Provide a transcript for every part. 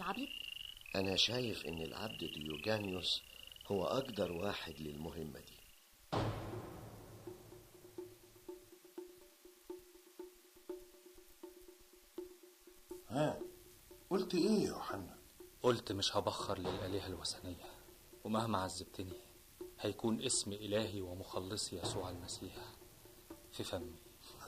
العبيد أنا شايف إن العبد ديوجانيوس هو أقدر واحد للمهمة دي ها قلت ايه يا يوحنا قلت مش هبخر للآلهة الوثنية ومهما عذبتني هيكون اسم إلهي ومخلصي يسوع المسيح في فمي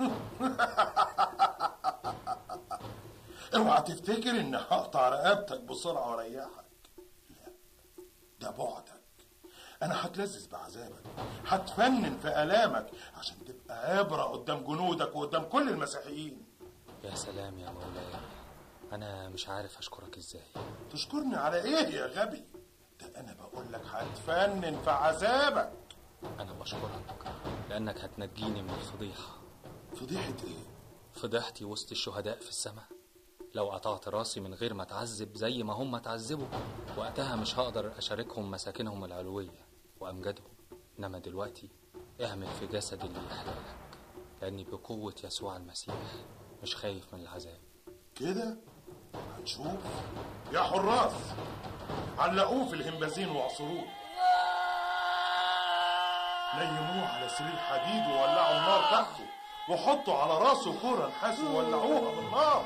اوعى تفتكر ان هقطع رقبتك بسرعه واريحك لا ده بعدك انا هتلذذ بعذابك هتفنن في الامك عشان تبقى عبره قدام جنودك وقدام كل المسيحيين يا سلام يا مولاي أنا مش عارف أشكرك إزاي تشكرني على ايه يا غبي ده انا بقول لك هتفنن في عذابك أنا بشكرك لأنك هتنجيني من الفضيحة فضيحه ايه فضحتي وسط الشهداء في السماء لو قطعت راسي من غير ما اتعذب زي ما هم اتعذبوا وقتها مش هقدر اشاركهم مساكنهم العلوية وامجادهم انما دلوقتي اعمل في جسدي اللي يحلالك لاني بقوة يسوع المسيح مش خايف من العذاب كده هنشوف يا حراس علقوه في الهمبازين واعصروه نيموه على سرير حديد وولعوا النار تحته وحطوا على راسه كرة نحاس وولعوها بالنار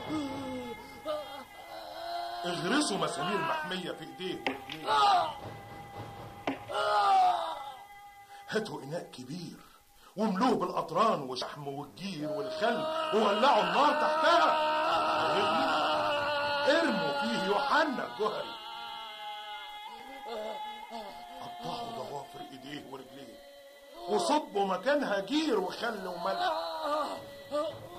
اغرسوا مسامير محمية في ايديه ورجليه هاتوا اناء كبير واملوه بالاطران والشحم والجير والخل وولعوا النار تحتها ويغلي ارموا فيه يوحنا الجهري قطعوا ضوافر ايديه ورجليه وصبوا مكانها جير وخل وملح